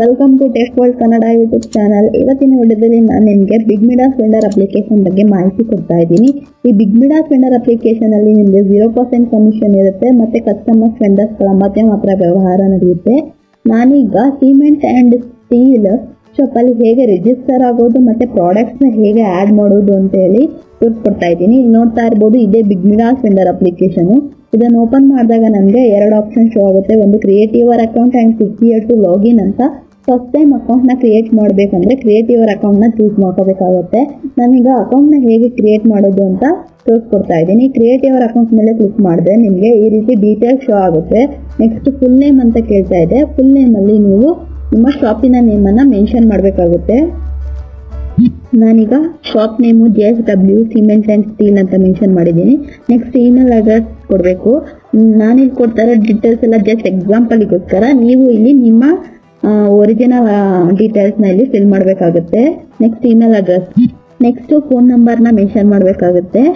welcome to tech world Kannada YouTube channel ಇವತ್ತಿನ ವಿಡಿಯೋದಲ್ಲಿ ನಾನು ನಿಮಗೆ ಬಿಗ್ ಮಿಡಾಸ್ ವೆಂಡರ್ ಅಪ್ಲಿಕೇಶನ್ ಬಗ್ಗೆ ಮಾಹಿತಿ ಕೊಡ್ತಾ ಇದ್ದೀನಿ ಈ ಬಿಗ್ ಮಿಡಾಸ್ ವೆಂಡರ್ ಅಪ್ಲಿಕೇಶನ್ ಅಲ್ಲಿ ನಿಮಗೆ ಜೀರೋ ಪರ್ಸೆಂಟ್ ಕಮಿಷನ್ ಇರುತ್ತೆ ಮತ್ತೆ ಕಸ್ಟಮರ್ಸ್ ವೆಂಡರ್ಸ್ಗಳ ಮಧ್ಯೆ ಮಾತ್ರ ವ್ಯವಹಾರ ನಡೆಯುತ್ತೆ ನಾನೀಗ ಸಿಮೆಂಟ್ ಆ್ಯಂಡ್ ಸ್ಟೀಲ್ ಶಾಪಲ್ಲಿ ಹೇಗೆ ರಿಜಿಸ್ಟರ್ ಆಗೋದು ಮತ್ತೆ ಪ್ರಾಡಕ್ಟ್ಸ್ನ ಹೇಗೆ ಆ್ಯಡ್ ಮಾಡೋದು ಅಂತ ಹೇಳಿ ತೋರಿಸ್ಕೊಡ್ತಾ ಇದ್ದೀನಿ ಇಲ್ಲಿ ನೋಡ್ತಾ ಇರ್ಬೋದು ಇದೇ ಬಿಗ್ ಮಿಡಾಸ್ ವೆಂಡರ್ ಅಪ್ಲಿಕೇಶನ್ ಇದನ್ನು ಓಪನ್ ಮಾಡಿದಾಗ ನನಗೆ ಎರಡು ಆಪ್ಷನ್ ಶೋ ಆಗುತ್ತೆ ಒಂದು create your account and click here to login ಅಂತ ಫಸ್ಟ್ ಟೈಮ್ ಅಕೌಂಟ್ನ ಕ್ರಿಯೇಟ್ ಮಾಡಬೇಕಂದ್ರೆ ಕ್ರಿಯೇಟ್ ಯುವರ್ ಅಕೌಂಟ್ನ ಚೂಸ್ ಮಾಡ್ಕೋಬೇಕಾಗುತ್ತೆ ನಾನೀಗ ಅಕೌಂಟ್ನ ಹೇಗೆ ಕ್ರಿಯೇಟ್ ಮಾಡೋದು ಅಂತ ತೋರಿಸ್ಕೊಡ್ತಾ ಇದ್ದೀನಿ ಕ್ರಿಯೇಟ್ ಯುವರ್ ಅಕೌಂಟ್ ಮೇಲೆ ಕ್ಲಿಕ್ ಮಾಡಿದ್ರೆ ನಿಮಗೆ ಈ ರೀತಿ ಡೀಟೇಲ್ಸ್ ಶೋ ಆಗುತ್ತೆ ನೆಕ್ಸ್ಟ್ ಫುಲ್ ನೇಮ್ ಅಂತ ಕೇಳ್ತಾ ಇದೆ ಫುಲ್ ನೇಮಲ್ಲಿ ನೀವು ನಿಮ್ಮ ಶಾಪಿನ ನೇಮನ್ನು ಮೆನ್ಷನ್ ಮಾಡಬೇಕಾಗುತ್ತೆ ನಾನೀಗ shop name J S W cement and steel ಅಂತ ಮೆನ್ಷನ್ ಮಾಡಿದ್ದೀನಿ ನೆಕ್ಸ್ಟ್ ಇಮೇಲ್ ಅಡ್ರೆಸ್ ಕೊಡಬೇಕು ನಾನಿಲ್ಲಿ ಕೊಡ್ತಾ ಇರೋ ಡೀಟೇಲ್ಸ್ ಎಲ್ಲ ಜಸ್ಟ್ ಎಕ್ಸಾಂಪಲಿಗೋಸ್ಕರ ನೀವು ಇಲ್ಲಿ ನಿಮ್ಮ ಒರಿಜಿನಲ್ ಡೀಟೇಲ್ಸ್ನ ಇಲ್ಲಿ ಫಿಲ್ ಮಾಡಬೇಕಾಗುತ್ತೆ next email address next phone ನಂಬರ್ನ ಮೆನ್ಷನ್ ಮಾಡಬೇಕಾಗುತ್ತೆ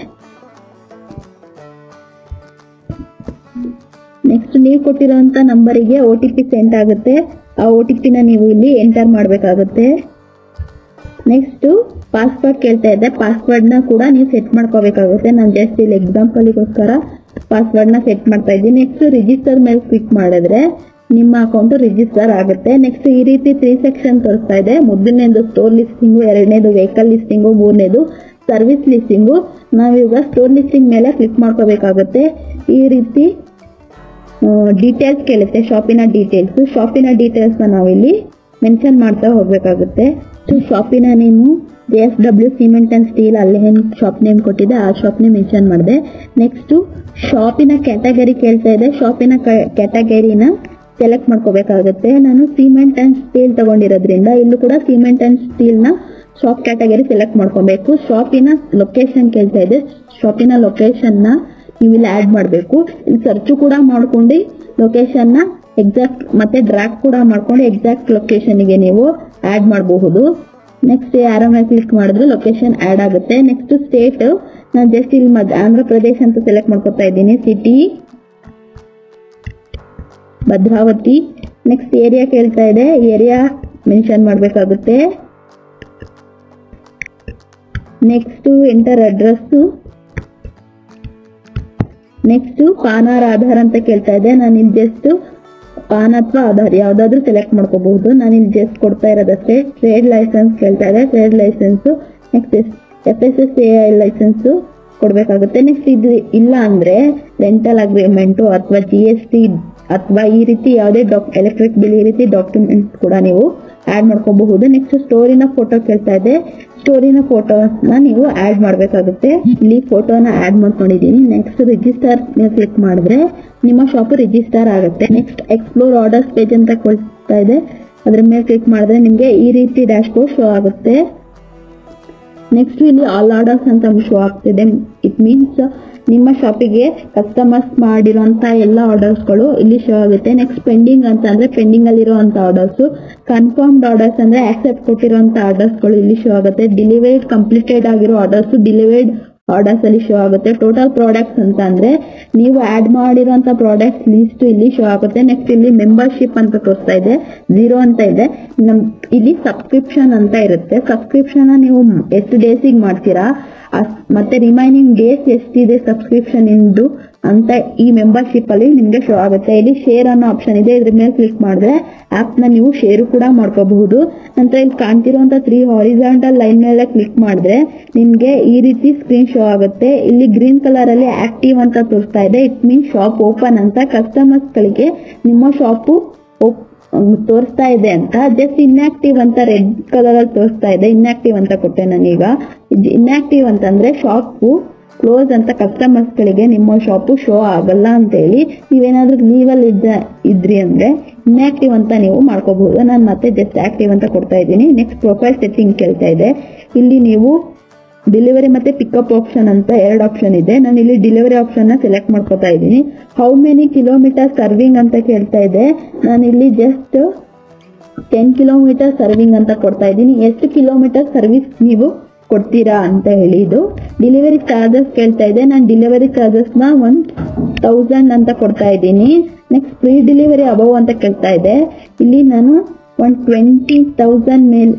ನೆಕ್ಸ್ಟ್ ನೀವು ಕೊಟ್ಟಿರೋಂಥ ನಂಬರಿಗೆ ಒ ಟಿ ಪಿ ಸೆಂಡ್ ಆಗುತ್ತೆ ಆ ಒ ಟಿ ಪಿನ ನೀವು ಇಲ್ಲಿ ಎಂಟರ್ ಮಾಡಬೇಕಾಗುತ್ತೆ ನೆಕ್ಸ್ಟ್ ಪಾಸ್ವರ್ಡ್ ಕೇಳ್ತಾ ಇದೆ ಪಾಸ್ವರ್ಡ್ನ ಕೂಡ ನೀವು ಸೆಟ್ ಮಾಡ್ಕೋಬೇಕಾಗುತ್ತೆ ನಾನು ಜಸ್ಟ್ ಇಲ್ಲಿ ಎಕ್ಸಾಂಪಲಿಗೋಸ್ಕರ ಪಾಸ್ವರ್ಡ್ನ ಸೆಟ್ ಮಾಡ್ತಾ ಇದ್ದೀನಿ ನೆಕ್ಸ್ಟ್ ರಿಜಿಸ್ಟರ್ ಮೇಲೆ ಕ್ಲಿಕ್ ಮಾಡಿದ್ರೆ ನಿಮ್ಮ ಅಕೌಂಟ್ ರಿಜಿಸ್ಟರ್ ಆಗುತ್ತೆ ನೆಕ್ಸ್ಟ್ ಈ ರೀತಿ ತ್ರೀ ಸೆಕ್ಷನ್ ತೋರಿಸ್ತಾ ಇದೆ ಮೊದಲನೇದು ಸ್ಟೋರ್ ಲಿಸ್ಟಿಂಗು ಎರಡನೇದು ವೆಹಿಕಲ್ ಲಿಸ್ಟಿಂಗು ಮೂರನೇದು ಸರ್ವಿಸ್ ಲಿಸ್ಟಿಂಗು ನಾವೀಗ ಸ್ಟೋರ್ ಲಿಸ್ಟಿಂಗ್ ಮೇಲೆ ಕ್ಲಿಕ್ ಮಾಡ್ಕೋಬೇಕಾಗುತ್ತೆ ಈ ರೀತಿ ಡೀಟೇಲ್ಸ್ ಕೇಳುತ್ತೆ ಶಾಪಿನ ಡೀಟೇಲ್ಸ್ ಶಾಪಿನ ಡೀಟೇಲ್ಸ್ನ ನಾವಿಲ್ಲಿ ಮೆನ್ಷನ್ ಮಾಡ್ತಾ ಹೋಗಬೇಕಾಗುತ್ತೆ ಸೊ ಶಾಪಿನ name J S W cement and steel ಅಲ್ಲಿ ಏನು ಶಾಪ್ ನೇಮ್ ಕೊಟ್ಟಿದೆ ಆ ಶಾಪ್ ನೇಮ್ ಮೆನ್ಷನ್ ಮಾಡಿದೆ ನೆಕ್ಸ್ಟು ಶಾಪಿನ ಕ್ಯಾಟಗರಿ ಕೇಳ್ತಾ ಇದೆ ಶಾಪಿನ ಕ್ಯಾಟಗರಿನ ಸೆಲೆಕ್ಟ್ ಮಾಡ್ಕೋಬೇಕಾಗುತ್ತೆ ನಾನು ಸಿಮೆಂಟ್ ಆ್ಯಂಡ್ ಸ್ಟೀಲ್ ತಗೊಂಡಿರೋದ್ರಿಂದ ಇಲ್ಲೂ ಕೂಡ ಸಿಮೆಂಟ್ ಆ್ಯಂಡ್ ಸ್ಟೀಲ್ನ ಶಾಪ್ ಕ್ಯಾಟಗರಿ ಸೆಲೆಕ್ಟ್ ಮಾಡ್ಕೋಬೇಕು ಶಾಪಿನ ಲೊಕೇಶನ್ ಕೇಳ್ತಾ ಇದೆ ಶಾಪಿನ ಲೊಕೇಶನ್ನ ನೀವು ಇಲ್ಲಿ ಆ್ಯಡ್ ಮಾಡಬೇಕು ಇಲ್ಲಿ ಸರ್ಚು ಕೂಡ ಮಾಡ್ಕೊಂಡು ಲೊಕೇಶನ್ನ ಎಕ್ಸಾಕ್ಟ್ ಮತ್ತೆ ಡ್ರ್ಯಾಕ್ ಕೂಡ ಮಾಡ್ಕೊಂಡು ಎಕ್ಸಾಕ್ಟ್ ಲೊಕೇಶನ್ಗೆ ನೀವು ಆ್ಯಡ್ ಮಾಡಬಹುದು ನೆಕ್ಸ್ಟ್ ಯಾರ ಮೇಲೆ ಕ್ಲಿಕ್ ಮಾಡಿದ್ರೆ ಲೊಕೇಶನ್ ಆ್ಯಡ್ ಆಗುತ್ತೆ ನೆಕ್ಸ್ಟ್ ಸ್ಟೇಟ್ ನಾನು ಜಸ್ಟ್ ಇಲ್ಲಿ ಮದ್ ಆಂಧ್ರ ಪ್ರದೇಶ್ ಅಂತ ಸೆಲೆಕ್ಟ್ ಮಾಡ್ಕೊತಾ ಇದ್ದೀನಿ ಸಿಟಿ ಭದ್ರಾವತಿ ನೆಕ್ಸ್ಟ್ ಏರಿಯಾ ಕೇಳ್ತಾ ಇದೆ ಏರಿಯಾ ಮೆನ್ಷನ್ ಮಾಡಬೇಕಾಗುತ್ತೆ next enter address next PAN or Aadhaar ಅಂತ ಕೇಳ್ತಾ ಇದೆ ನಾನು ಇಲ್ಲಿ ಜಸ್ಟ್ ಪಾನ್ ಅಥವಾ ಆಧಾರ್ ಯಾವ್ದಾದ್ರು ಸೆಲೆಕ್ಟ್ ಮಾಡ್ಕೋಬಹುದು ನಾನು ಇಲ್ಲಿ ಜಸ್ಟ್ ಕೊಡ್ತಾ ಇರೋದಷ್ಟೇ ಟ್ರೇಡ್ ಲೈಸೆನ್ಸ್ ಕೇಳ್ತಾ ಇದೆ trade licence next F S S A I licence ಕೊಡಬೇಕಾಗುತ್ತೆ ನೆಕ್ಸ್ಟ್ ಇದು ಇಲ್ಲ ಅಂದ್ರೆ ರೆಂಟಲ್ ಅಗ್ರಿಮೆಂಟು ಅಥವಾ ಜಿ ಎಸ್ ಟಿ ಅಥವಾ ಈ ರೀತಿ ಯಾವುದೇ ಡಾಕ್ ಎಲೆಕ್ಟ್ರಿಕ್ ಬಿಲ್ ಈ ರೀತಿ ಡಾಕ್ಯುಮೆಂಟ್ಸ್ ಕೂಡ ನೀವು ಆ್ಯಡ್ ಮಾಡ್ಕೋಬಹುದು ನೆಕ್ಸ್ಟ್ ಸ್ಟೋರಿನ ಫೋಟೋ ಕೇಳ್ತಾ ಇದೆ ಸ್ಟೋರಿನ ಫೋಟೋನ ನೀವು ಆ್ಯಡ್ ಮಾಡಬೇಕಾಗುತ್ತೆ ಇಲ್ಲಿ ಫೋಟೋನ ಆ್ಯಡ್ ಮಾಡ್ಕೊಂಡಿದ್ದೀನಿ ನೆಕ್ಸ್ಟ್ ರಿಜಿಸ್ಟರ್ ನೀವು ಕ್ಲಿಕ್ ಮಾಡಿದ್ರೆ ನಿಮ್ಮ ಶಾಪ್ ರಿಜಿಸ್ಟರ್ ಆಗುತ್ತೆ ನೆಕ್ಸ್ಟ್ ಎಕ್ಸ್ಪ್ಲೋರ್ ಆರ್ಡರ್ಸ್ ಪೇಜ್ ಅಂತ ಕೊಡ್ತಾ ಇದೆ ಅದ್ರ ಮೇಲೆ ಕ್ಲಿಕ್ ಮಾಡಿದ್ರೆ ನಿಮಗೆ ಈ ರೀತಿ ಡ್ಯಾಶ್ ಬೋರ್ಡ್ ಶೋ ಆಗುತ್ತೆ ನೆಕ್ಸ್ಟ್ ಇಲ್ಲಿ ಆಲ್ ಆರ್ಡರ್ಸ್ ಅಂತ ಶೋ ಆಗ್ತಿದೆ ಇಟ್ ಮೀನ್ಸ್ ನಿಮ್ಮ ಶಾಪಿಗೆ ಕಸ್ಟಮರ್ಸ್ ಮಾಡಿರೋಂಥ ಎಲ್ಲ ಆರ್ಡರ್ಸ್ಗಳು ಇಲ್ಲಿ ಶೋ ಆಗುತ್ತೆ ನೆಕ್ಸ್ಟ್ ಪೆಂಡಿಂಗ್ ಅಂತ ಅಂದ್ರೆ ಪೆಂಡಿಂಗ್ ಅಲ್ಲಿರುವಂತ ಆರ್ಡರ್ಸ್ ಕನ್ಫರ್ಮ್ಡ್ ಆರ್ಡರ್ಸ್ ಅಂದ್ರೆ ಆಕ್ಸೆಪ್ಟ್ ಕೊಟ್ಟಿರುವಂತ ಆರ್ಡರ್ಸ್ಗಳು ಇಲ್ಲಿ ಶೋ ಆಗುತ್ತೆ ಡಿಲಿವರ್ಡ್ ಕಂಪ್ಲೀಟೆಡ್ ಆಗಿರೋ ಆರ್ಡರ್ಸ್ ಡಿಲಿವರ್ಡ್ ಆರ್ಡರ್ಸ್ ಅಲ್ಲಿ ಶೋ ಆಗುತ್ತೆ ಟೋಟಲ್ ಪ್ರಾಡಕ್ಟ್ಸ್ ಅಂತ ಅಂದ್ರೆ ನೀವು ಆಡ್ ಮಾಡಿರುವಂತ ಪ್ರಾಡಕ್ಟ್ಸ್ ಲಿಸ್ಟ್ ಇಲ್ಲಿ ಶೋ ಆಗುತ್ತೆ ನೆಕ್ಸ್ಟ್ ಇಲ್ಲಿ ಮೆಂಬರ್ಶಿಪ್ ಅಂತ ತೋರಿಸ್ತಾ ಇದೆ ಝೀರೋ ಅಂತ ಇದೆ ನಮ್ ಇಲ್ಲಿ ಸಬ್ಸ್ಕ್ರಿಪ್ಷನ್ ಅಂತ ಇರುತ್ತೆ ಸಬ್ಸ್ಕ್ರಿಪ್ಷನ್ ನೀವು ಎಷ್ಟು ಡೇಸಿಗೆ ಮಾಡ್ತೀರಾ ಅಸ್- ಮತ್ತೆ ರಿಮೈನಿಂಗ್ ಡೇಸ್ ಎಷ್ಟಿದೆ ಸಬ್ಸ್ಕ್ರಿಪ್ಷನ್ ಇಂದು ಅಂತ ಈ ಮೆಂಬರ್ಶಿಪ್ ಅಲ್ಲಿ ನಿಮ್ಗೆ ಶೋ ಆಗುತ್ತೆ ಇಲ್ಲಿ ಶೇರ್ ಅನ್ನೋ ಆಪ್ಷನ್ ಇದೆ ಇದ್ರ ಮೇಲೆ ಕ್ಲಿಕ್ ಮಾಡಿದ್ರೆ ಆಪ್ ನ ನೀವು ಶೇರ್ ಕೂಡ ಮಾಡ್ಕೋಬಹುದು ನಂತರ ಇಲ್ಲಿ ಕಾಣ್ತಿರುವಂತ ತ್ರೀ ಹಾರಿಜಾಂಟಲ್ ಲೈನ್ ಮೇಲೆ ಕ್ಲಿಕ್ ಮಾಡಿದ್ರೆ ನಿಮ್ಗೆ ಈ ರೀತಿ ಸ್ಕ್ರೀನ್ ಶೋ ಆಗುತ್ತೆ ಇಲ್ಲಿ ಗ್ರೀನ್ ಕಲರ್ ಅಲ್ಲಿ ಆಕ್ಟಿವ್ ಅಂತ ತೋರಿಸ್ತಾ ಇದೆ ಇಟ್ ಮೀನ್ಸ್ ಶಾಪ್ ಓಪನ್ ಅಂತ ಕಸ್ಟಮರ್ಸ್ ಗಳಿಗೆ ನಿಮ್ಮ ಶಾಪು ತೋರಿಸ್ತಾ ಇದೆ ಅಂತ ಜಸ್ಟ್ ಇನ್ಆಕ್ಟಿವ್ ಅಂತ ರೆಡ್ ಕಲರ್ ಅಲ್ಲಿ ತೋರಿಸ್ತಾ ಇದೆ ಇನ್ಆಕ್ಟಿವ್ ಅಂತ ಕೊಟ್ಟೆ ನಾನೀಗ ಇನ್ಆಕ್ಟಿವ್ ಅಂತಂದ್ರೆ ಶಾಪು ಕ್ಲೋಸ್ ಅಂತ ಕಸ್ಟಮರ್ಸ್ ಗಳಿಗೆ ನಿಮ್ಮ ಶಾಪು ಶೋ ಆಗಲ್ಲ ಅಂತ ಹೇಳಿ ನೀವೇನಾದ್ರೂ ಲೀವಲ್ಲಿ ಇದ್ದ ಇದ್ರಿ ಅಂದ್ರೆ ಇನ್ಆಕ್ಟಿವ್ ಅಂತ ನೀವು ಮಾಡ್ಕೋಬಹುದು ನಾನು ಮತ್ತೆ ಜಸ್ಟ್ ಆಕ್ಟಿವ್ ಅಂತ ಕೊಡ್ತಾ ಇದ್ದೀನಿ ನೆಕ್ಸ್ಟ್ ಪ್ರೊಫೈಲ್ ಸೆಟ್ಟಿಂಗ್ ಕೇಳ್ತಾ ಇದೆ ಇಲ್ಲಿ ನೀವು ಡೆಲಿವರಿ ಮತ್ತೆ ಪಿಕಪ್ ಆಪ್ಷನ್ ಅಂತ ಎರಡು ಆಪ್ಷನ್ ಇದೆ ನಾನು ಇಲ್ಲಿ ಡೆಲಿವರಿ ಆಪ್ಷನ್ ನ ಸೆಲೆಕ್ಟ್ ಮಾಡ್ಕೋತಾ ಇದ್ದೀನಿ ಹೌ ಮೆನಿ ಕಿಲೋಮೀಟರ್ ಸರ್ವಿಂಗ್ ಅಂತ ಕೇಳ್ತಾ ಇದೆ ನಾನು ಇಲ್ಲಿ ಜಸ್ಟ್ ಟೆನ್ ಕಿಲೋಮೀಟರ್ ಸರ್ವಿಂಗ್ ಅಂತ ಕೊಡ್ತಾ ಇದ್ದೀನಿ ಎಷ್ಟು ಕಿಲೋಮೀಟರ್ ಸರ್ವಿಸ್ ನೀವು ಕೊಡ್ತೀರಾ ಅಂತ ಹೇಳಿ ಇದು ಡೆಲಿವರಿ ಚಾರ್ಜಸ್ ಕೇಳ್ತಾ ಇದೆ ನಾನು ಡೆಲಿವರಿ ಚಾರ್ಜಸ್ನ ಒನ್ ತೌಸಂಡ್ ಅಂತ ಕೊಡ್ತಾ ಇದ್ದೀನಿ ನೆಕ್ಸ್ಟ್ ಫ್ರೀ ಡೆಲಿವರಿ ಅಬವ್ ಅಂತ ಕೇಳ್ತಾ ಇದೆ ಇಲ್ಲಿ ನಾನು ಒಂದು ಟ್ವೆಂಟಿ ತೌಸಂಡ್ ಮೇಲೆ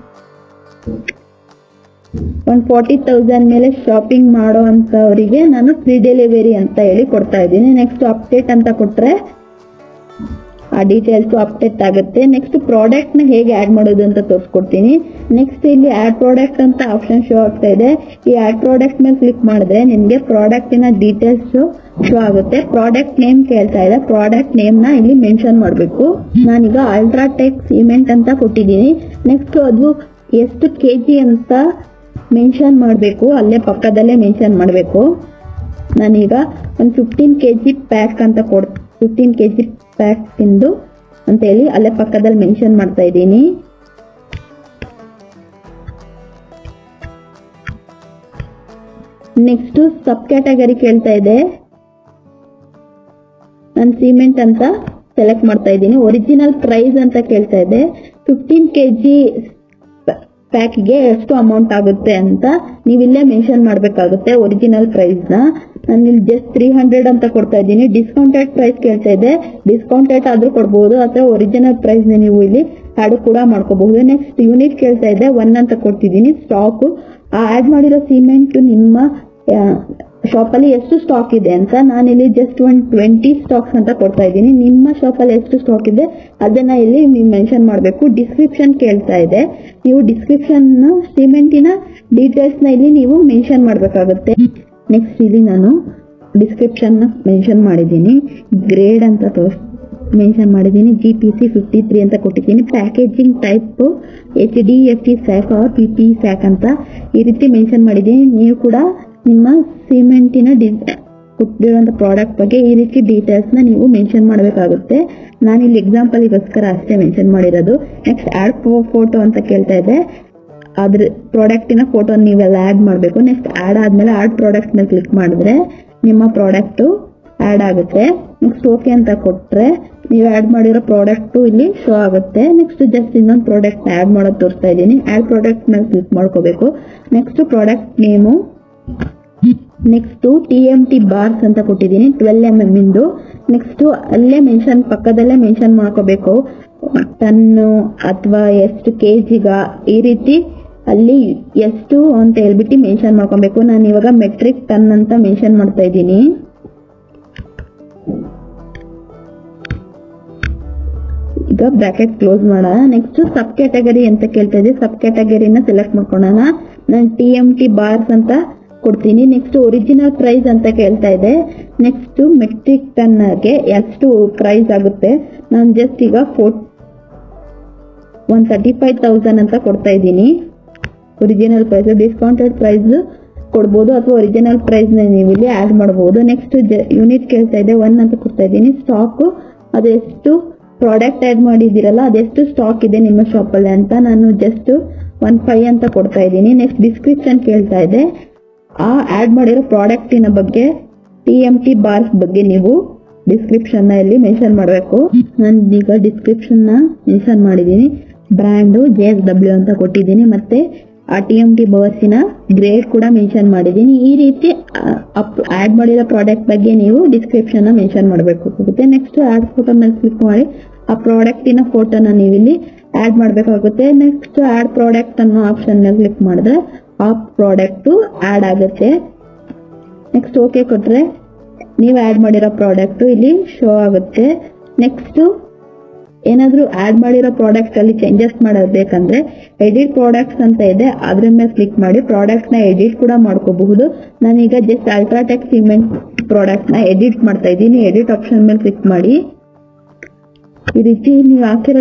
ಒಂದು ಫಾರ್ಟಿ ತೌಸಂಡ್ ಮೇಲೆ ಶಾಪಿಂಗ್ ಮಾಡೋ ಅಂಥವರಿಗೆ ನಾನು ಫ್ರೀ ಡೆಲಿವರಿ ಅಂತ ಹೇಳಿ ಕೊಡ್ತಾ ಇದ್ದೀನಿ ನೆಕ್ಸ್ಟ್ ಅಪ್ಡೇಟ್ ಅಂತ ಕೊಟ್ರೆ ಆ ಡೀಟೇಲ್ಸ್ ಅಪ್ಡೇಟ್ ಆಗುತ್ತೆ ನೆಕ್ಸ್ಟ್ ಪ್ರಾಡಕ್ಟ್ ನ ಹೇಗೆ ಆಡ್ ಮಾಡೋದು ಅಂತ ತೋರಿಸ್ಕೊಡ್ತೀನಿ ನೆಕ್ಸ್ಟ್ ಇಲ್ಲಿ ಆಡ್ ಪ್ರಾಡಕ್ಟ್ ಅಂತ ಆಪ್ಷನ್ ಶೋ ಆಗ್ತಾ ಇದೆ ಈ ಆಡ್ ಪ್ರಾಡಕ್ಟ್ ಮೇಲೆ ಕ್ಲಿಕ್ ಮಾಡಿದ್ರೆ ನಿಮಗೆ ಪ್ರಾಡಕ್ಟಿನ ಡೀಟೇಲ್ಸ್ ಶೋ ಆಗುತ್ತೆ ಪ್ರಾಡಕ್ಟ್ ನೇಮ್ ಕೇಳ್ತಾ ಇದೆ ಪ್ರಾಡಕ್ಟ್ ನೇಮ್ ನ ಇಲ್ಲಿ ಮೆನ್ಷನ್ ಮಾಡಬೇಕು ನಾನೀಗ ಅಲ್ಟ್ರಾಟೆಕ್ ಸಿಮೆಂಟ್ ಅಂತ ಕೊಟ್ಟಿದ್ದೀನಿ ನೆಕ್ಸ್ಟ್ ಅದು ಎಷ್ಟು ಕೆ ಜಿ ಅಂತ ಮೆನ್ಷನ್ ಮಾಡಬೇಕು ಅಲ್ಲೇ ಪಕ್ಕದಲ್ಲೇ ಮೆನ್ಷನ್ ಮಾಡಬೇಕು ನಾನೀಗ ಒಂದು ಫಿಫ್ಟೀನ್ ಕೆ ಜಿ ಪ್ಯಾಕ್ ಅಂತ ಕೊಡ್ ಫಿಫ್ಟೀನ್ ಕೆ ಜಿ ಪ್ಯಾಕ್ ತಿಂದು ಅಂತೇಳಿ ಅಲ್ಲೇ ಪಕ್ಕದಲ್ಲಿ ಮೆನ್ಷನ್ ಮಾಡ್ತಾ ಇದ್ದೀನಿ ನೆಕ್ಸ್ಟ್ ಸಬ್ ಕ್ಯಾಟಗರಿ ಕೇಳ್ತಾ ಇದೆ ನಾನು ಸಿಮೆಂಟ್ ಅಂತ ಸೆಲೆಕ್ಟ್ ಮಾಡ್ತಾ ಇದ್ದೀನಿ ಒರಿಜಿನಲ್ ಪ್ರೈಸ್ ಅಂತ ಕೇಳ್ತಾ ಇದೆ ಫಿಫ್ಟೀನ್ ಕೆ ಜಿ ಪ್ಯಾಕ್ಗೆ ಎಷ್ಟು ಅಮೌಂಟ್ ಆಗುತ್ತೆ ಅಂತ ನೀವು ಇಲ್ಲೇ ಮೆನ್ಷನ್ ಮಾಡಬೇಕಾಗುತ್ತೆ ಒರಿಜಿನಲ್ ಪ್ರೈಸ್ ನ ನಾನು ಇಲ್ಲಿ ಜಸ್ಟ್ ತ್ರೀ ಹಂಡ್ರೆಡ್ ಅಂತ ಕೊಡ್ತಾ ಇದ್ದೀನಿ ಡಿಸ್ಕೌಂಟೆಡ್ ಪ್ರೈಸ್ ಕೇಳ್ತಾ ಇದೆ ಡಿಸ್ಕೌಂಟೆಡ್ ಆದ್ರೂ ಕೊಡ್ಬೋದು ಅಥವಾ ಒರಿಜಿನಲ್ ಪ್ರೈಸ್ ನ ನೀವು ಇಲ್ಲಿ ಆಡ್ ಕೂಡ ಮಾಡ್ಕೋಬಹುದು ನೆಕ್ಸ್ಟ್ ಯೂನಿಟ್ ಕೇಳ್ತಾ ಇದೆ ಒನ್ ಅಂತ ಕೊಡ್ತಿದ್ದೀನಿ ಸ್ಟಾಕ್ ಆ ಆಡ್ ಮಾಡಿರೋ ಸಿಮೆಂಟ್ ನಿಮ್ಮ ಶಾಪ್ ಅಲ್ಲಿ ಎಷ್ಟು ಸ್ಟಾಕ್ ಇದೆ ಅಂತ ನಾನಿಲ್ಲಿ ಜಸ್ಟ್ ಒನ್ ಟ್ವೆಂಟಿ ಸ್ಟಾಕ್ಸ್ ಅಂತ ಕೊಡ್ತಾ ಇದ್ದೀನಿ ನಿಮ್ಮ ಶಾಪ್ ಅಲ್ಲಿ ಎಷ್ಟು ಸ್ಟಾಕ್ ಇದೆ ಅದನ್ನ ಇಲ್ಲಿ ನೀವು ಮೆನ್ಷನ್ ಮಾಡಬೇಕು ಡಿಸ್ಕ್ರಿಪ್ಷನ್ ಕೇಳ್ತಾ ಇದೆ ನೀವು ಡಿಸ್ಕ್ರಿಪ್ಷನ್ ಸಿಮೆಂಟಿನ ಡೀಟೇಲ್ಸ್ ನ ಇಲ್ಲಿ ನೀವು ಮೆನ್ಷನ್ ಮಾಡಬೇಕಾಗುತ್ತೆ ನೆಕ್ಸ್ಟ್ ಇಲ್ಲಿ ನಾನು ಡಿಸ್ಕ್ರಿಪ್ಷನ್ ಮೆನ್ಷನ್ ಮಾಡಿದ್ದೀನಿ ಗ್ರೇಡ್ ಅಂತ ತೋರಿಸ್ ಮೆನ್ಷನ್ ಮಾಡಿದ್ದೀನಿ G P C fifty three ಅಂತ ಕೊಟ್ಟಿದ್ದೀನಿ packaging type H D F T sack R P P sack ಅಂತ ಈ ರೀತಿ ಮೆನ್ಷನ್ ಮಾಡಿದ್ದೀನಿ ನೀವು ಕೂಡ ನಿಮ್ಮ ಸಿಮೆಂಟಿನ ಡಿ ಕೊಟ್ಟಿರುವಂಥ ಪ್ರಾಡಕ್ಟ್ ಬಗ್ಗೆ ಈ ರೀತಿ ಡೀಟೇಲ್ಸ್ ನ ನೀವು ಮೆನ್ಷನ್ ಮಾಡಬೇಕಾಗುತ್ತೆ ನಾನು ಇಲ್ಲಿ ಎಕ್ಸಾಂಪಲ್ಗೋಸ್ಕರ ಅಷ್ಟೇ ಮೆನ್ಷನ್ ಮಾಡಿರೋದು ನೆಕ್ಸ್ಟ್ ಆಡ್ ಫೋಟೋ ಅಂತ ಕೇಳ್ತಾ ಇದೆ ಅದ್ರ ಪ್ರಾಡಕ್ಟಿನ ಫೋಟೋ ನೀವೆಲ್ಲ ಆಡ್ ಮಾಡಬೇಕು ನೆಕ್ಸ್ಟ್ ಆಡ್ ಆದ್ಮೇಲೆ ಆಡ್ ಪ್ರಾಡಕ್ಟ್ ಮೇಲೆ ಕ್ಲಿಕ್ ಮಾಡಿದ್ರೆ ನಿಮ್ಮ ಪ್ರಾಡಕ್ಟ್ ಆಡ್ ಆಗುತ್ತೆ ನೆಕ್ಸ್ಟ್ ಓಕೆ ಅಂತ ಕೊಟ್ರೆ ನೀವು ಆಡ್ ಮಾಡಿರೋ ಪ್ರಾಡಕ್ಟ್ ಇಲ್ಲಿ ಶೋ ಆಗುತ್ತೆ ನೆಕ್ಸ್ಟ್ ಜಸ್ಟ್ ಇನ್ನೊಂದು ಪ್ರಾಡಕ್ಟ್ ಆಡ್ ಮಾಡೋದು ತೋರಿಸ್ತಾ ಇದ್ದೀನಿ ಆಡ್ ಪ್ರಾಡಕ್ಟ್ ಮೇಲೆ ಕ್ಲಿಕ್ ಮಾಡ್ಕೋಬೇಕು next product name next T M T bars ಅಂತ ಕೊಟ್ಟಿದ್ದೀನಿ ಟ್ವೆಲ್ ಎಂ ಎಂ ಇಂದು ನೆಕ್ಸ್ಟ್ ಅಲ್ಲೇ ಮೆನ್ಷನ್ ಪಕ್ಕದಲ್ಲೇ ಮೆನ್ಷನ್ ಮಾಡ್ಕೋಬೇಕು ಟನ್ನು ಅಥವಾ ಎಷ್ಟು ಕೆ ಜಿಗ ಈ ರೀತಿ ಅಲ್ಲಿ ಎಷ್ಟು ಅಂತ ಹೇಳ್ಬಿಟ್ಟು ಮೆನ್ಷನ್ ಮಾಡ್ಕೊಬೇಕು ನಾನು ಇವಾಗ ಮೆಟ್ರಿಕ್ ಟನ್ ಅಂತ ಮೆನ್ಷನ್ ಮಾಡ್ತಾ ಇದ್ದೀನಿ ಈಗ ಬ್ರಾಕೆಟ್ ಕ್ಲೋಸ್ ಮಾಡೋಣ ನೆಕ್ಸ್ಟ್ ಸಬ್ ಕ್ಯಾಟಗರಿ ಅಂತ ಕೇಳ್ತಾ ಇದೆ ಸಬ್ ಕ್ಯಾಟಗರಿನ ಸೆಲೆಕ್ಟ್ ಮಾಡ್ಕೊಳ್ಳೋಣ ನಾನು ಟಿ ಎಂ ಟಿ ಬಾರ್ಸ್ ಅಂತ ಕೊಡ್ತೀನಿ ನೆಕ್ಸ್ಟ್ ಒರಿಜಿನಲ್ ಪ್ರೈಸ್ ಅಂತ ಕೇಳ್ತಾ ಇದೆ ನೆಕ್ಸ್ಟ್ ಮೆಟ್ರಿಕ್ ಟನ್ಗೆ ಎಷ್ಟು ಪ್ರೈಸ್ ಆಗುತ್ತೆ ನಾನು ಜಸ್ಟ್ ಈಗ four one thirty five thousand ಅಂತ ಕೊಡ್ತಾ ಇದ್ದೀನಿ ಒರಿಜಿನಲ್ ಪ್ರೈಸ್ ಡಿಸ್ಕೌಂಟೆಡ್ ಪ್ರೈಸ್ ಕೊಡ್ಬೋದು ಅಥವಾ ಒರಿಜಿನಲ್ ಪ್ರೈಸ್ ನೀವು ಇಲ್ಲಿ ಆಡ್ ಮಾಡಬಹುದು ನೆಕ್ಸ್ಟ್ ಯೂನಿಟ್ ಕೇಳ್ತಾ ಇದೆ ಒನ್ ಅಂತ ಕೊಡ್ತಾ ಇದ್ದೀನಿ ಸ್ಟಾಕ್ ಅದೆಷ್ಟು ಪ್ರಾಡಕ್ಟ್ ಆಡ್ ಮಾಡಿದ್ದೀರಲ್ಲ ಅದೆಷ್ಟು ಸ್ಟಾಕ್ ಇದೆ ನಿಮ್ಮ ಶಾಪ್ ಅಲ್ಲಿ ಅಂತ ನಾನು ಜಸ್ಟ್ ಒನ್ ಫೈವ್ ಅಂತ ಕೊಡ್ತಾ ಇದ್ದೀನಿ ನೆಕ್ಸ್ಟ್ ಡಿಸ್ಕ್ರಿಪ್ಷನ್ ಕೇಳ್ತಾ ಇದೆ ಆ ಆಡ್ ಮಾಡಿರೋ ಪ್ರಾಡಕ್ಟಿನ ಬಗ್ಗೆ ಟಿ ಎಂ ಟಿ ಬಾರ್ಸ್ ಬಗ್ಗೆ ನೀವು ಡಿಸ್ಕ್ರಿಪ್ಷನ್ ನ ಇಲ್ಲಿ ಮೆನ್ಷನ್ ಮಾಡಬೇಕು ನಾನು ಈಗ ಡಿಸ್ಕ್ರಿಪ್ಷನ್ ನ ಮೆನ್ಷನ್ ಮಾಡಿದ್ದೀನಿ ಬ್ರ್ಯಾಂಡು ಜೆ ಎಸ್ ಡಬ್ಲ್ಯೂ ಅಂತ ಕೊಟ್ಟಿದ್ದೀನಿ ಮತ್ತೆ ಆ ಟಿ ಎಂ ಟಿ ಬಾರ್ಸಿನ ಗ್ರೇಡ್ ಕೂಡ ಮೆನ್ಷನ್ ಮಾಡಿದ್ದೀನಿ ಈ ರೀತಿ ಆಡ್ ಮಾಡಿರೋ ಪ್ರಾಡಕ್ಟ್ ಬಗ್ಗೆ ನೀವು ಡಿಸ್ಕ್ರಿಪ್ಷನ್ ನ ಮೆನ್ಷನ್ ಮಾಡಬೇಕಾಗುತ್ತೆ ನೆಕ್ಸ್ಟ್ ಆಡ್ ಫೋಟೋ ಮೇಲೆ ಕ್ಲಿಕ್ ಮಾಡಿ ಆ ಪ್ರಾಡಕ್ಟಿನ ಫೋಟೋನ ನೀವು ಇಲ್ಲಿ ಆಡ್ ಮಾಡಬೇಕಾಗುತ್ತೆ ನೆಕ್ಸ್ಟ್ ಆಡ್ ಪ್ರಾಡಕ್ಟ್ ಅನ್ನೋ ಆಪ್ಷನ್ ಮೇಲೆ ಕ್ಲಿಕ್ ಮಾಡಿದ್ರೆ ಆ ಪ್ರಾಡಕ್ಟ್ ಆಡ್ ಆಗುತ್ತೆ ನೆಕ್ಸ್ಟ್ ಓಕೆ ಕೊಟ್ರೆ ನೀವು ಆಡ್ ಮಾಡಿರೋ ಪ್ರಾಡಕ್ಟ್ ಇಲ್ಲಿ ಶೋ ಆಗುತ್ತೆ ನೆಕ್ಸ್ಟ್ ಏನಾದ್ರೂ ಆಡ್ ಮಾಡಿರೋ ಪ್ರಾಡಕ್ಟ್ ಅಲ್ಲಿ ಚೇಂಜಸ್ ಮಾಡೋದು ಬೇಕಂದ್ರೆ ಎಡಿಟ್ ಪ್ರಾಡಕ್ಟ್ಸ್ ಅಂತ ಇದೆ ಅದ್ರ ಮೇಲೆ ಕ್ಲಿಕ್ ಮಾಡಿ ಪ್ರಾಡಕ್ಟ್ ನ ಎಡಿಟ್ ಕೂಡ ಮಾಡ್ಕೋಬಹುದು ನಾನೀಗ ಜಸ್ಟ್ ಅಲ್ಟ್ರಾಟೆಕ್ ಸಿಮೆಂಟ್ ಪ್ರಾಡಕ್ಟ್ ನ ಎಡಿಟ್ ಮಾಡ್ತಾ ಇದ್ದೀನಿ ಎಡಿಟ್ ಆಪ್ಷನ್ ಮೇಲೆ ಕ್ಲಿಕ್ ಮಾಡಿ ಈ ರೀತಿ ನೀವು ಹಾಕಿರೋ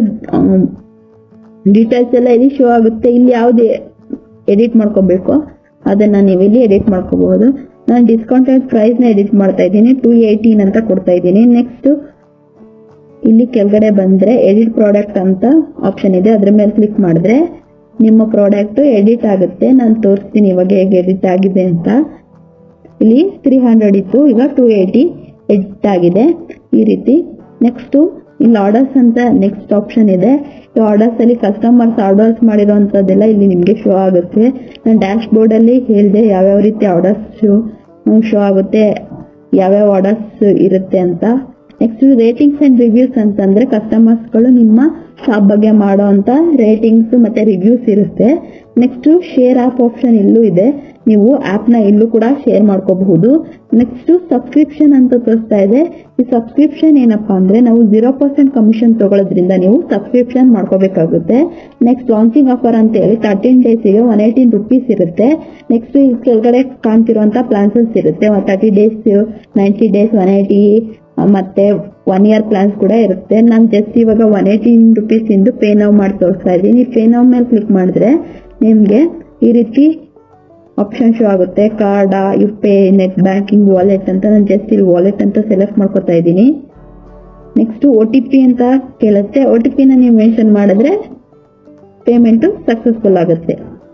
ಡೀಟೇಲ್ಸ್ ಎಲ್ಲ ಇಲ್ಲಿ ಶೋ ಆಗುತ್ತೆ ಇಲ್ಲಿ ಯಾವ್ದು ಎಡಿಟ್ ಮಾಡ್ಕೋಬೇಕು ಅದನ್ನ ನೀವು ಇಲ್ಲಿ ಎಡಿಟ್ ಮಾಡ್ಕೋಬಹುದು ನಾನು ಡಿಸ್ಕೌಂಟೆಡ್ ಪ್ರೈಸ್ ನ ಎಡಿಟ್ ಮಾಡ್ತಾ ಇದ್ದೀನಿ ಟೂ ಏಯ್ಟೀನ್ ಅಂತ ಕೊಡ್ತಾ ಇದ್ದೀನಿ ನೆಕ್ಸ್ಟ್ ಇಲ್ಲಿ ಕೆಳಗಡೆ ಬಂದ್ರೆ ಎಡಿಟ್ ಪ್ರಾಡಕ್ಟ್ ಅಂತ ಆಪ್ಷನ್ ಇದೆ ಅದ್ರ ಮೇಲೆ ಕ್ಲಿಕ್ ಮಾಡಿದ್ರೆ ನಿಮ್ಮ ಪ್ರಾಡಕ್ಟ್ ಎಡಿಟ್ ಆಗುತ್ತೆ ನಾನು ತೋರಿಸ್ತೀನಿ ಇವಾಗ ಹೇಗೆ ಎಡಿಟ್ ಆಗಿದೆ ಅಂತ ಇಲ್ಲಿ ತ್ರೀ ಹಂಡ್ರೆಡ್ ಇತ್ತು ಈಗ ಟೂ ಏಯ್ಟಿ ಎಡಿಟ್ ಆಗಿದೆ ಈ ರೀತಿ ನೆಕ್ಸ್ಟ್ ಇಲ್ಲಿ ಆರ್ಡರ್ಸ್ ಅಂತ ನೆಕ್ಸ್ಟ್ ಆಪ್ಷನ್ ಇದೆ ಈ ಆರ್ಡರ್ಸ್ ಅಲ್ಲಿ ಕಸ್ಟಮರ್ಸ್ ಆರ್ಡರ್ಸ್ ಮಾಡಿರೋಂಥದ್ದೆಲ್ಲ ಇಲ್ಲಿ ನಿಮಗೆ ಶೋ ಆಗುತ್ತೆ ನಾನು ಡ್ಯಾಶ್ ಬೋರ್ಡ್ ಅಲ್ಲಿ ಹೇಳಿದೆ ಯಾವ್ಯಾವ ರೀತಿ ಆರ್ಡರ್ಸ್ ಶೋ ಆಗುತ್ತೆ ಯಾವ್ಯಾವ ಆರ್ಡರ್ಸ್ ಇರುತ್ತೆ ಅಂತ ನೆಕ್ಸ್ಟ್ ರೇಟಿಂಗ್ಸ್ ಅಂಡ್ ರಿವ್ಯೂಸ್ ಅಂತಂದ್ರೆ ಕಸ್ಟಮರ್ಸ್ ಗಳು ನಿಮ್ಮ ಶಾಪ್ ಬಗ್ಗೆ ಮಾಡೋ ಅಂತ ರೇಟಿಂಗ್ಸ್ ಮತ್ತೆ ರಿವ್ಯೂಸ್ ಇರುತ್ತೆ ನೆಕ್ಸ್ಟ್ ಶೇರ್ ಆಪ್ ಆಪ್ಷನ್ ಇಲ್ಲೂ ಇದೆ ನೀವು ಆಪ್ ನ ಇಲ್ಲೂ ಕೂಡ ಶೇರ್ ಮಾಡ್ಕೋಬಹುದು ನೆಕ್ಸ್ಟ್ ಸಬ್ಸ್ಕ್ರಿಪ್ಷನ್ ಅಂತ ತೋರಿಸ್ತಾ ಇದೆ ಈ ಸಬ್ಸ್ಕ್ರಿಪ್ಷನ್ ಏನಪ್ಪಾ ಅಂದ್ರೆ ನಾವು ಜೀರೋ ಪರ್ಸೆಂಟ್ ಕಮಿಷನ್ ತಗೊಳ್ಳೋದ್ರಿಂದ ನೀವು ಸಬ್ಸ್ಕ್ರಿಪ್ಷನ್ ಮಾಡ್ಕೋಬೇಕಾಗುತ್ತೆ ನೆಕ್ಸ್ಟ್ ಲಾಂಚಿಂಗ್ ಆಫರ್ ಅಂತ ಹೇಳಿ ತರ್ಟೀನ್ ಡೇಸ್ಗೆ ಒನ್ ಏಯ್ಟೀನ್ ರುಪೀಸ್ ಇರುತ್ತೆ ನೆಕ್ಸ್ಟ್ ಈ ಕೆಳಗಡೆ ಕಾಣ್ತಿರುವಂತ ಪ್ಲಾನ್ಸಸ್ ಇರುತ್ತೆ thirty days ninety days one eighty ಮತ್ತೆ ಒನ್ ಇಯರ್ ಪ್ಲಾನ್ಸ್ ಕೂಡ ಇರುತ್ತೆ ನಾನು ಜಸ್ಟ್ ಇವಾಗ ಒನ್ ಏಯ್ಟೀನ್ ರುಪೀಸ್ ಇಂದು ಪೇ ನೌ ಮಾಡಿ ತೋರಿಸ್ತಾ ಇದ್ದೀನಿ ಪೇ ನೌ ಮೇಲೆ ಕ್ಲಿಕ್ ಮಾಡಿದ್ರೆ ನಿಮ್ಗೆ ಈ ರೀತಿ ಆಪ್ಷನ್ ಶೋ ಆಗುತ್ತೆ card U pay net banking wallet ಅಂತ ನಾನು ಜಸ್ಟ್ ಇಲ್ಲಿ ವಾಲೆಟ್ ಅಂತ ಸೆಲೆಕ್ಟ್ ಮಾಡ್ಕೊತಾ ಇದ್ದೀನಿ ನೆಕ್ಸ್ಟ್ ಒ ಟಿ ಪಿ ಅಂತ ಕೇಳುತ್ತೆ ಒ ಟಿ ಪಿನ ನೀವು ಮೆನ್ಷನ್ ಮಾಡಿದ್ರೆ ಪೇಮೆಂಟ್ ಸಕ್ಸಸ್ಫುಲ್ ಆಗುತ್ತೆ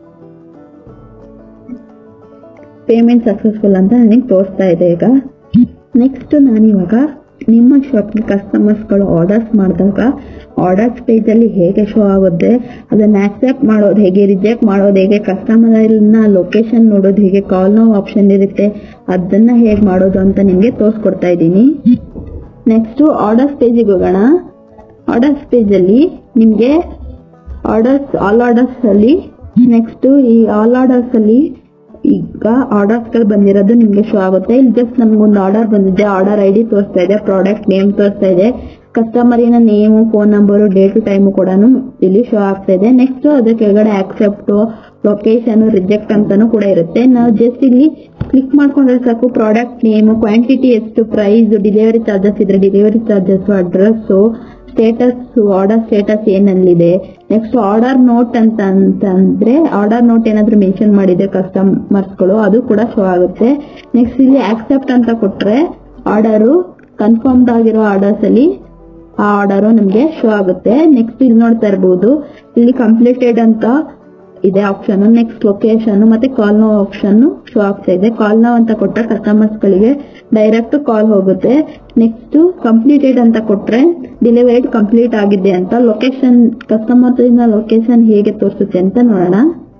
ಪೇಮೆಂಟ್ ಸಕ್ಸಸ್ಫುಲ್ ಅಂತ ನನಗೆ ತೋರಿಸ್ತಾ ಇದೆ ಈಗ ನೆಕ್ಸ್ಟ್ ನಾನಿವಾಗ ನಿಮ್ಮ ಶಾಪ್ಗೆ ಕಸ್ಟಮರ್ಸ್ಗಳು ಆರ್ಡರ್ಸ್ ಮಾಡಿದಾಗ ಆರ್ಡರ್ಸ್ ಪೇಜಲ್ಲಿ ಹೇಗೆ ಶೋ ಆಗುತ್ತೆ ಅದನ್ನ ಆಕ್ಸೆಪ್ಟ್ ಮಾಡೋದು ಹೇಗೆ ರಿಜೆಕ್ಟ್ ಮಾಡೋದು ಹೇಗೆ ಕಸ್ಟಮರ್ನ ಲೊಕೇಶನ್ ನೋಡೋದು ಹೇಗೆ ಕಾಲ್ ನೋ ಆಪ್ಷನ್ ಇರುತ್ತೆ ಅದನ್ನ ಹೇಗೆ ಮಾಡೋದು ಅಂತ ನಿಮಗೆ ತೋರಿಸ್ಕೊಡ್ತಾ ಇದ್ದೀನಿ ನೆಕ್ಸ್ಟ್ ಆರ್ಡರ್ಸ್ ಪೇಜಿಗೆ ಹೋಗೋಣ ಆರ್ಡರ್ಸ್ ಪೇಜಲ್ಲಿ ನಿಮಗೆ ಆರ್ಡರ್ಸ್ ಆಲ್ ಆರ್ಡರ್ಸ್ ಅಲ್ಲಿ ನೆಕ್ಸ್ಟ್ ಈ ಆಲ್ ಆರ್ಡರ್ಸ್ ಅಲ್ಲಿ ಈಗ ಆರ್ಡರ್ಸ್ ಗಳು ಬಂದಿರೋದು ನಿಮ್ಗೆ ಶೋ ಆಗುತ್ತೆ ಇಲ್ಲಿ ಜಸ್ಟ್ ನಮ್ಗೊಂದು ಆರ್ಡರ್ ಬಂದಿದೆ ಆರ್ಡರ್ ಐ ಡಿ ತೋರಿಸ್ತಾ ಇದೆ ಪ್ರಾಡಕ್ಟ್ ನೇಮ್ ತೋರಿಸ್ತಾ ಇದೆ ಕಸ್ಟಮರಿನ name phone number date time ಕೂಡ ಇಲ್ಲಿ ಶೋ ಆಗ್ತಾ ಇದೆ ನೆಕ್ಸ್ಟ್ ಅದ್ರ ಕೆಳಗಡೆ ಆಕ್ಸೆಪ್ಟ್ ಲೊಕೇಶನ್ ರಿಜೆಕ್ಟ್ ಅಂತಾನು ಕೂಡ ಇರುತ್ತೆ ನಾವು ಜಸ್ಟ್ ಇಲ್ಲಿ ಕ್ಲಿಕ್ ಮಾಡ್ಕೊಂಡ್ರೆ ಸಾಕು ಪ್ರಾಡಕ್ಟ್ ನೇಮ್ ಕ್ವಾಂಟಿಟಿ ಎಷ್ಟು ಪ್ರೈಸ್ ಡೆಲಿವರಿ ಚಾರ್ಜಸ್ ಇದ್ರೆ delivery charges address status order status ಏನಲ್ಲಿದೆ ನೆಕ್ಸ್ಟ್ ಆರ್ಡರ್ ನೋಟ್ ಅಂತ ಅಂತಂದ್ರೆ ಆರ್ಡರ್ ನೋಟ್ ಏನಾದ್ರು ಮೆನ್ಷನ್ ಮಾಡಿದ್ರೆ ಕಸ್ಟಮರ್ಸ್ ಗಳು ಅದು ಕೂಡ ಶೋ ಆಗುತ್ತೆ ನೆಕ್ಸ್ಟ್ ಇಲ್ಲಿ ಆಕ್ಸೆಪ್ಟ್ ಅಂತ ಕೊಟ್ರೆ ಆರ್ಡರು ಕನ್ಫರ್ಮ್ಡ್ ಆಗಿರೋ ಆರ್ಡರ್ಸ್ ಅಲ್ಲಿ ಆ ಆರ್ಡರ್ ನಮ್ಗೆ ಶೋ ಆಗುತ್ತೆ ನೆಕ್ಸ್ಟ್ ಇಲ್ಲಿ ನೋಡ್ತಾ ಇರಬಹುದು ಇಲ್ಲಿ ಕಂಪ್ಲೀಟೆಡ್ ಅಂತ ಇದೆ ಆಪ್ಷನ್ ನೆಕ್ಸ್ಟ್ ಲೊಕೇಶನ್ ಮತ್ತೆ ಕಾಲ್ ನೋ ಆಪ್ಷನ್ ಶೋ ಆಗ್ತಾ ಇದೆ ಕಾಲ್ ನೋ ಅಂತ ಕೊಟ್ಟರೆ ಕಸ್ಟಮರ್ಸ್ ಗಳಿಗೆ ಡೈರೆಕ್ಟ್ ಕಾಲ್ ಹೋಗುತ್ತೆ ನೆಕ್ಸ್ಟ್ ಕಂಪ್ಲೀಟೆಡ್ ಅಂತ ಕೊಟ್ರೆ ಡೆಲಿವರಿ ಕಂಪ್ಲೀಟ್ ಆಗಿದೆ ಅಂತ ಲೊಕೇಶನ್ ಕಸ್ಟಮರ್ ಲೊಕೇಶನ್ ಹೇಗೆ ತೋರಿಸುತ್ತೆ ಅಂತ ನೋಡೋಣ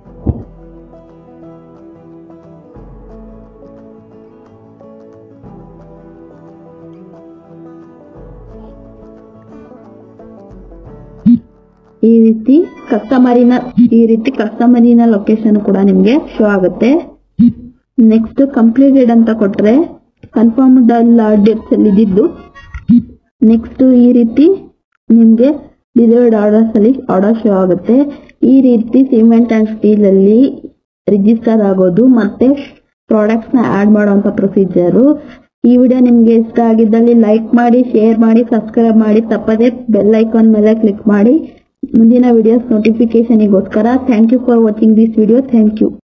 ಈ ರೀತಿ ಕಸ್ಟಮರಿನ ಈ ರೀತಿ ಕಸ್ಟಮರಿನ ಲೊಕೇಶನ್ ಕೂಡ ನಿಮ್ಗೆ ಶೋ ಆಗುತ್ತೆ ನೆಕ್ಸ್ಟ್ ಕಂಪ್ಲೀಟೆಡ್ ಅಂತ ಕೊಟ್ರೆ ಕನ್ಫರ್ಮ್ಡ್ ಡೇಟ್ಸ್ ಅಲ್ಲಿ ಇದ್ದಿದ್ದು ನೆಕ್ಸ್ಟ್ ಈ ರೀತಿ ನಿಮ್ಗೆ ಡಿಲಿವರ್ಡ್ ಆರ್ಡರ್ಸ್ ಅಲ್ಲಿ ಆರ್ಡರ್ ಶೋ ಆಗುತ್ತೆ ಈ ರೀತಿ ಸಿಮೆಂಟ್ ಅಂಡ್ ಸ್ಟೀಲ್ ಅಲ್ಲಿ ರಿಜಿಸ್ಟರ್ ಆಗೋದು ಮತ್ತೆ ಪ್ರಾಡಕ್ಟ್ಸ್ ನ ಆಡ್ ಮಾಡುವಂತ ಪ್ರೊಸೀಜರು ಈ ವಿಡಿಯೋ ನಿಮ್ಗೆ ಇಷ್ಟ ಆಗಿದ್ದಲ್ಲಿ ಲೈಕ್ ಮಾಡಿ ಶೇರ್ ಮಾಡಿ ಸಬ್ಸ್ಕ್ರೈಬ್ ಮಾಡಿ ತಪ್ಪದೇ ಬೆಲ್ ಐಕಾನ್ ಮೇಲೆ ಕ್ಲಿಕ್ ಮಾಡಿ ಮುಂದಿನ ವಿಡಿಯೋಸ್ ನೋಟಿಫಿಕೇಶನ್ಗೋಸ್ಕರ thank you for watching this video thank you